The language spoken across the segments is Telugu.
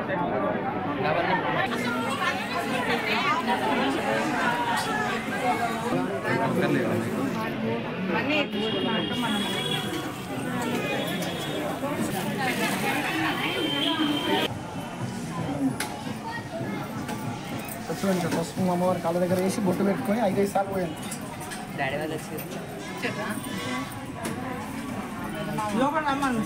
చూడండి పసుపు అమ్మవారి కాళ్ళ దగ్గర వేసి బొట్టు పెట్టుకొని ఐదైదు సార్లు పోయాను డాడీ వాళ్ళు వచ్చారు లోపల రమ్మను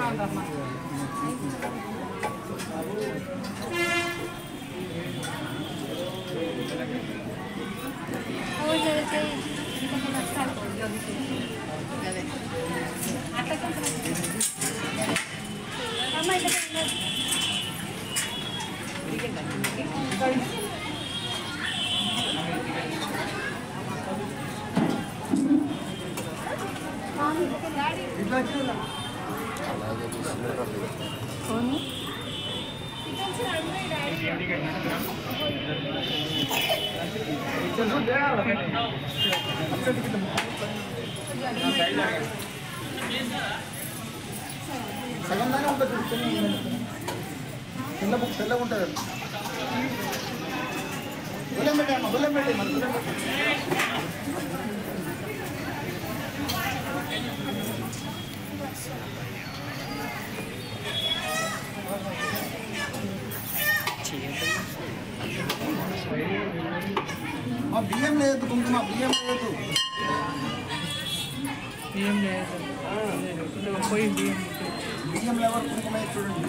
సగం దానే ఉంటుంది చిన్న చిన్న బుక్ తెల్లగా ఉంటుంది గుల్లెం పెట్టే అమ్మ గుల్లెం పెట్టే మన గుల్లెం పెట్టే మా బియ్యం లేదు కుంకుమ బియ్యం లేదు ఏం లేదు పోయి బియ్యం బియ్యం ఎవరు కుంకుమ వేసి చూడండి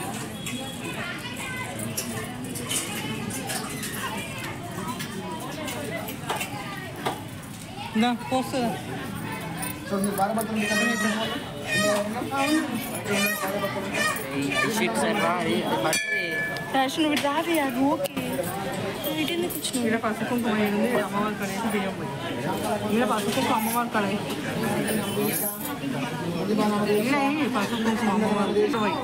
ఇందా పోస్తుందా చూడండి మీరు బాధపడుతుంది షీట్ సార్ అది పడుతుంది ఫ్యాషన్ నువ్వు రాదు అది ఓకే వీటి ఎందుకు వచ్చినావు ఇక్కడ పసుపు కుంకుమ ఉంది అమ్మవారి కడేసి బియ్యం పోయి ఇక్కడ పసుపు కుంకుమ అమ్మవారి కడ ఇక్కడ పసుపు కుంకుమ అమ్మవారి ఇటు పోయి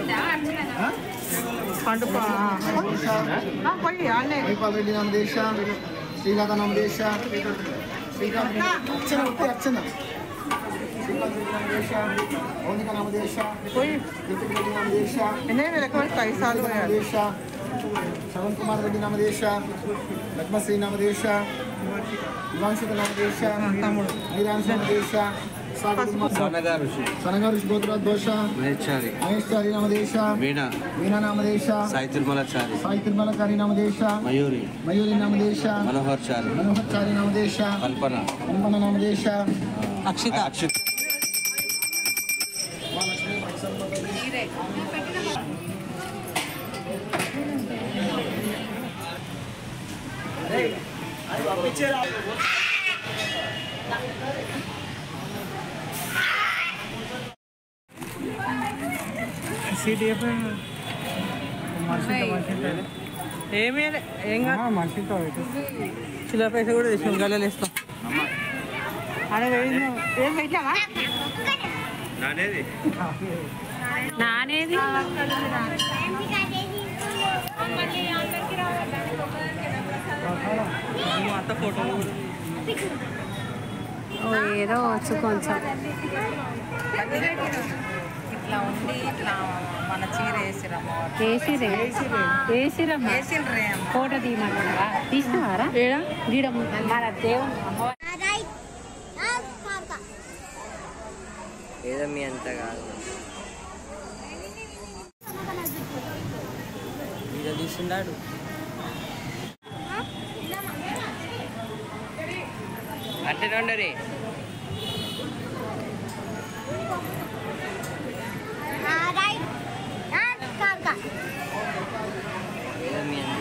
పండు పా- ఆ, పోయి ఆడనే మైపాల్ రెడ్డి నామ దేశ శ్రీనాథ నామ దేశ శ్రీకాంత్ అర్చన ఉంటే అర్చన శ్రీకాంత్ రెడ్డి నామ దేశ మౌనిక నామ దేశ పోయి రితిక్ రెడ్డి నామ దేశ ఎన్ని లెక్క ఐదు సార్లు నామ పోయాలి దేశ శ్రవణ్ కుమార్ రెడ్డి నామ దేశ పద్మశ్రీ నామ దేశ యువాంశుక నామ దేశ తమ్ముడు నీరాంశ నామ దేశ సనగా ఋషి సనగా ఋషి గోత్రోద్ఘోష మహేశ్వరి మహేశ్వరి నామ దేశ వీణ వీణా నామ దేశ సాయి తిరుమలచారి సాయి తిరుమలకారి నామ దేశ మయూరి మయూరి నామ దేశ మనోహర్ చారి మనోహర్చారి నామ దేశ కల్పన కల్పన నామ దేశ అక్షిత అక్షిత్ సిటిఎఫ్ ఏమీ లే, ఏం కాదు మనిషితో చిల్ల పైస కూడా తెచ్చాం గల్లలు ఇస్తాం అరే వేయింది. ఏం పెట్టావా నానేది మా అత్త ఫోటో ఓ ఏదో వచ్చు కొంచెం ఇట్లా ఉండి ఇట్లా మన చీర వేసిరమ్మ వేసిరే వేసిరమ్మా వేసిండ్రే అమ్మ ఫోటో తీయమంటారా తీసినావారా ఏడా గీడ మన దేవుని అమ్మవారి ఏదో మీ అంత కాదు వీడియో తీస్తున్నాడు అట్టే ఉండరు ఏదో మీ అంత